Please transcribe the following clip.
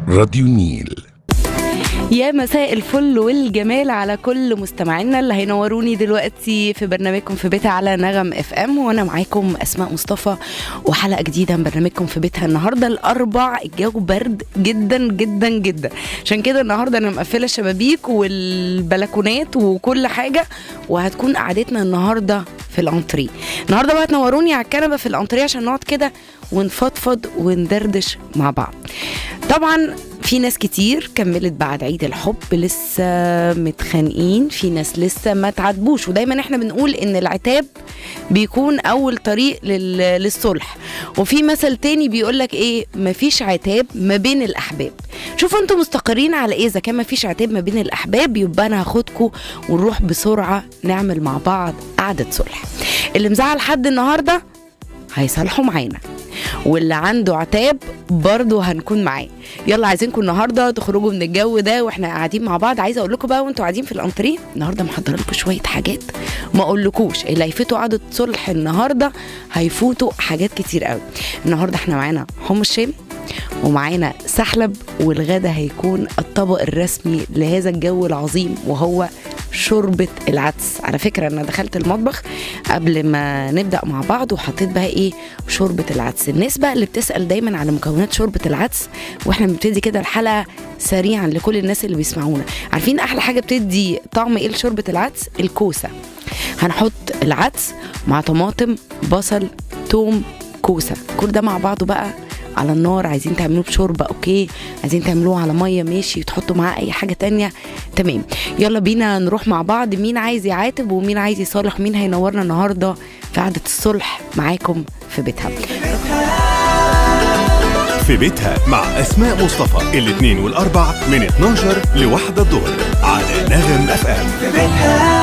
راديو نيل يا مساء الفل والجمال على كل مستمعينا اللي هينوروني دلوقتي في برنامجكم في بيتها على نغم اف ام وانا معاكم اسماء مصطفى وحلقه جديده من برنامجكم في بيتها النهارده الاربع الجو برد جدا جدا جدا عشان كده النهارده انا مقفله الشبابيك والبلكونات وكل حاجه وهتكون قعدتنا النهارده في الانتريه النهارده بقى تنوروني على الكنبه في الانتريه عشان نقعد كده ونفضفض وندردش مع بعض طبعا في ناس كتير كملت بعد عيد الحب لسه متخانقين في ناس لسه ما تعاتبوش ودايما احنا بنقول ان العتاب بيكون اول طريق لل... للصلح وفي مثل تاني بيقول لك ايه مفيش عتاب ما بين الاحباب شوفوا انتوا مستقرين على ايه اذا كان مفيش عتاب ما بين الاحباب يبقى انا هاخدكم ونروح بسرعه نعمل مع بعض قعده صلح اللي مزعل حد النهارده هيصالحوا معانا واللي عنده عتاب برضه هنكون معاه يلا عايزينكم النهارده تخرجوا من الجو ده واحنا قاعدين مع بعض عايزه اقول لكم بقى وانتوا قاعدين في الانتريه النهارده محضره لكم شويه حاجات ما اقولكوش اللي هيفوتوا قعده صلح النهارده هيفوتوا حاجات كتير قوي النهارده احنا معانا حمص الشام ومعانا سحلب والغدا هيكون الطبق الرسمي لهذا الجو العظيم وهو شوربة العدس على فكرة أنا دخلت المطبخ قبل ما نبدأ مع بعض وحطيت بقى إيه شوربة العدس الناس بقى اللي بتسأل دايما على مكونات شوربة العدس وإحنا بنبتدي كده الحلقة سريعا لكل الناس اللي بيسمعونا عارفين أحلى حاجة بتدي طعم إيه لشوربة العدس الكوسة هنحط العدس مع طماطم بصل توم كوسة كل ده مع بعضه بقى على النار عايزين تعملوه بشوربه اوكي عايزين تعملوه على ميه ماشي تحطوا معاه اي حاجه تانية تمام يلا بينا نروح مع بعض مين عايز يعاتب ومين عايز يصالح مين هينورنا النهارده في قعده الصلح معاكم في بيتها في بيتها مع أسماء مصطفى الاثنين والأربع من 12 لواحدة الظهر على نغم أف أم